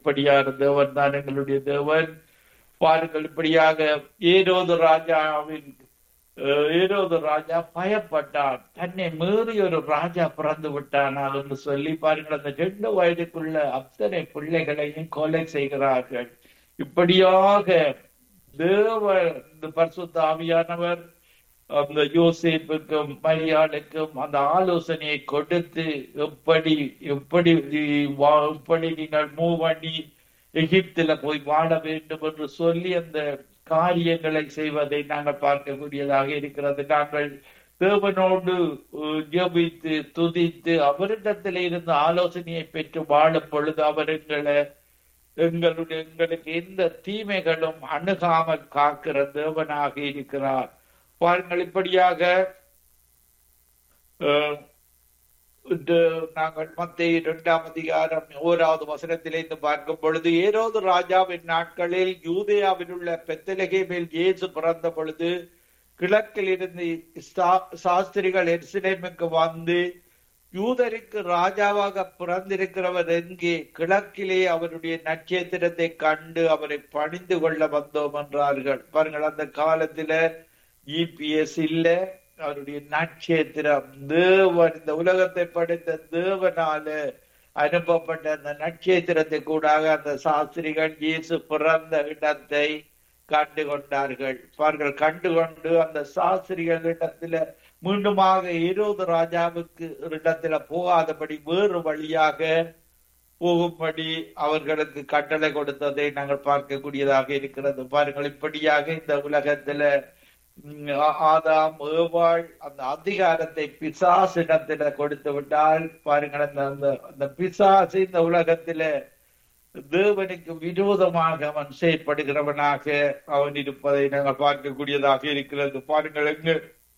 இப்படியான தேவன் தான் எங்களுடைய தேவன் பாருங்கள் இப்படியாக ஏரோது ராஜாவின் அஹ், ஏரோது ராஜா பயப்பட்டான் தன்னை மீறி ஒரு ராஜா பிறந்து விட்டானா என்று சொல்லி பாருங்கள் அந்த ரெண்டு வயதுக்குள்ள அத்தனை பிள்ளைகளையும் கொலை செய்கிறார்கள் இப்படியாக தேவ இந்த பரிசுத்த ஆவியானவர் அந்த யோசேப்புக்கும் மரியாளுக்கும் அந்த ஆலோசனையை கொடுத்து எப்படி எப்படி வா- எப்படி நீங்கள் மூவ் பண்ணி எகிப்தில போய் வாழ வேண்டும் என்று சொல்லி அந்த காரியங்களை செய்வதை நாங்கள் பார்க்கக்கூடியதாக இருக்கிறது நாங்கள் தேவனோடு அஹ், ஜெபித்து துதித்து அவரிடத்தில் இருந்து ஆலோசனையை பெற்று வாழும் பொழுது அவர் எங்களை எங்களுடைய எங்களுக்கு எந்த தீமைகளும் அணுகாமல் காக்கிற தேவனாக இருக்கிறார் பாருங்கள் இப்படியாக அஹ், இந்த நாங்கள் மத்திய இரண்டாம் அதிகாரம் ஓராவது வசனத்திலிருந்து பார்க்கும் பொழுது ஏரோது ராஜாவின் நாட்களில் யூதேயாவில் உள்ள பெத்தலகேமில் இயேசு பிறந்த பொழுது கிழக்கில் இருந்து சா- சாஸ்திரிகள் எருசலேமுக்கு வந்து யூதருக்கு ராஜாவாக பிறந்திருக்கிறவர் எங்கே கிழக்கிலே அவருடைய நட்சத்திரத்தை கண்டு அவரை பணிந்து கொள்ள வந்தோம் என்றார்கள் பாருங்கள் அந்த காலத்துல ஜிபிஎஸ் இல்ல அவருடைய நட்சத்திரம் தேவன் இந்த உலகத்தை படைத்த தேவனால அனுப்பப்பட்ட அந்த நட்சத்திரத்தை கூடாக அந்த சாஸ்திரிகள் இயேசு பிறந்த இடத்தை கண்டு கொண்டார்கள் பாருங்கள் கண்டு கொண்டு அந்த சாஸ்திரிகள் இடத்துல மீண்டுமாக இருபது ராஜாவுக்கு ஒரு இடத்துல போகாதபடி வேறு வழியாக போகும்படி அவர்களுக்கு கட்டளை கொடுத்ததை நாங்கள் பார்க்கக்கூடியதாக இருக்கிறது பாருங்கள் இப்படியாக இந்த உலகத்துல ம், ஆ- ஆதாம் ஏவாள் அந்த அதிகாரத்தை பிசாசிடத்துல கொடுத்து விட்டால் பாருங்கள் அந்த அந்த- அந்த பிசாசு இந்த உலகத்துல தேவனுக்கு விரோதமாக அவன் செயற்படுகிறவனாக அவன் இருப்பதை நாங்கள் பார்க்கக்கூடியதாக இருக்கிறது பாருங்கள் எங்க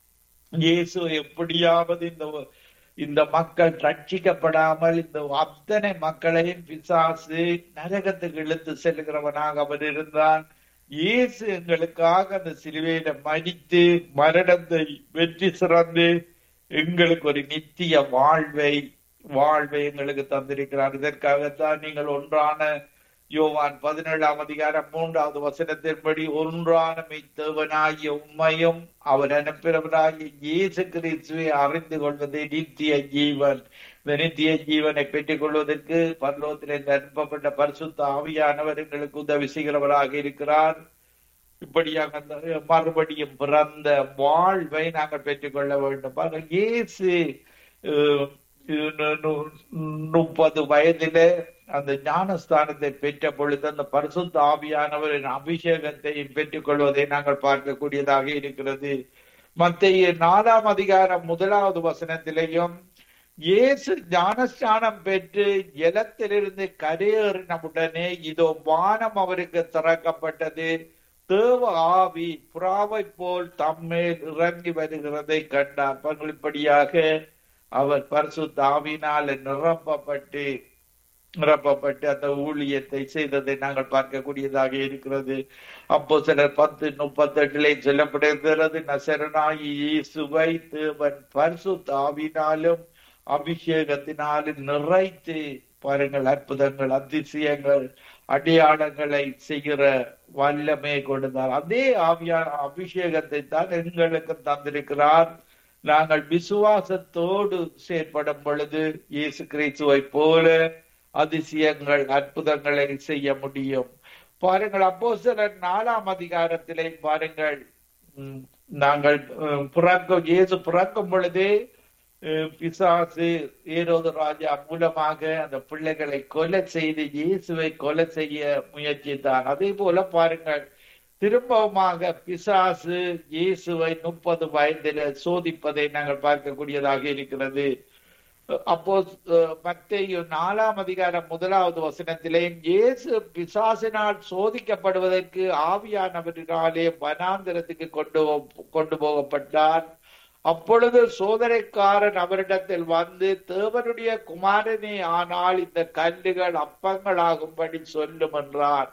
இயேசு எப்படியாவது இந்த இந்த மக்கள் ரட்சிக்கப்படாமல் இந்த அத்தனை மக்களையும் பிசாசு நரகத்துக்கு இழுத்து செல்கிறவனாக அவன் இருந்தான் இயேசு எங்களுக்காக அந்த சிலுவையில மடித்து மரணத்தை வெற்றி சிறந்து எங்களுக்கு ஒரு நித்திய வாழ்வை வாழ்வை எங்களுக்கு தந்திருக்கிறார் இதற்காகத்தான் நீங்கள் ஒன்றான யோவான் பதினேழாம் அதிகாரம் மூன்றாவது வசனத்தின்படி ஒன்றான மெய்த்தேவனாகிய உண்மையும் அவர் அனுப்பினவராகிய இயேசு கிறிஸ்துவை அறிந்து கொள்வதே நித்திய ஜீவன் இந்த நித்திய ஜீவனை பெற்றுக் கொள்வதற்கு பரலோகத்திலிருந்து அனுப்பப்பட்ட பரிசுத்த ஆவியானவர் எங்களுக்கு உதவி செய்கிறவராக இருக்கிறார் இப்படியாக அந்த மறுபடியும் பிறந்த வாழ்வை நாங்கள் பெற்றுக்கொள்ள வேண்டும் பாருங்கள் இயேசு அஹ், நு- நு- முப்பது வயதிலே அந்த ஞானஸ்தானத்தை பெற்ற பொழுது அந்த பரிசுத்த ஆவியானவரின் அபிஷேகத்தை பெற்றுக் கொள்வதை நாங்கள் பார்க்கக்கூடியதாக இருக்கிறது மத்திய நாலாம் அதிகாரம் முதலாவது வசனத்திலேயும் இயேசு ஞானஸ்தானம் பெற்று ஜலத்திலிருந்து கரையேறின உடனே இதோ வானம் அவருக்கு திறக்கப்பட்டது தேவ ஆவி புறாவை போல் தம்மேல் இறங்கி வருகிறதை கண்டார் பாருங்கள், இப்படியாக அவர் பரிசுத்த ஆவினால் நிரப்பப்பட்டு நிரப்பப்பட்டு அந்த ஊழியத்தை செய்ததை நாங்கள் பார்க்கக்கூடியதாக இருக்கிறது அப்போ சிலர் பத்து முப்பத்தெட்டுல சொல்லப்படுகிறது நசரனாகி இயேசுவை தேவன் பரிசுத்த ஆவினாலும் அபிஷேகத்தினாலும் நிறைத்து பாருங்கள் அற்புதங்கள் அதிசயங்கள் அடையாளங்களை செய்கிற வல்லமே கொடுத்தார் அதே ஆவியான அபிஷேகத்தை தான் எங்களுக்கு தந்திருக்கிறார் நாங்கள் விசுவாசத்தோடு செயற்படும் பொழுது இயேசு கிறிஸ்துவை போல அதிசயங்கள் அற்புதங்களை செய்ய முடியும் பாருங்கள் அப்போ சிலர் நாலாம் அதிகாரத்திலே பாருங்கள் உம், நாங்கள் உம், பிறக்கும் இயேசு பிறக்கும் பொழுதே அஹ், பிசாசு ஏரோது ராஜா மூலமாக அந்த பிள்ளைகளை கொலை செய்து இயேசுவை கொலை செய்ய முயற்சித்தார் அதே போல பாருங்கள் திரும்பவுமாக பிசாசு இயேசுவை முப்பது வயதில சோதிப்பதை நாங்கள் பார்க்கக்கூடியதாக இருக்கிறது அப்போ மத்தேயு நாலாம் அதிகாரம் முதலாவது வசனத்திலே இயேசு பிசாசினால் சோதிக்கப்படுவதற்கு ஆவியானவரினாலே வனாந்திரத்துக்கு கொண்டு போ- கொண்டு போகப்பட்டார் அப்பொழுது சோதனைக்காரன் அவரிடத்தில் வந்து தேவனுடைய குமாரனே ஆனால் இந்த கல்லுகள் அப்பங்களாகும்படி சொல்லும் என்றார்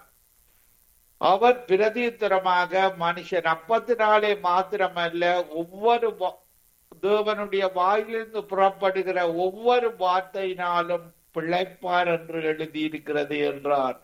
அவர் பிரதியுத்தரமாக மனுஷன் அப்பத்தினாலே மாத்திரமல்ல ஒவ்வொரு வா- தேவனுடைய வாயிலிருந்து புறப்படுகிற ஒவ்வொரு வார்த்தையினாலும் பிழைப்பார் என்று எழுதியிருக்கிறது என்றார்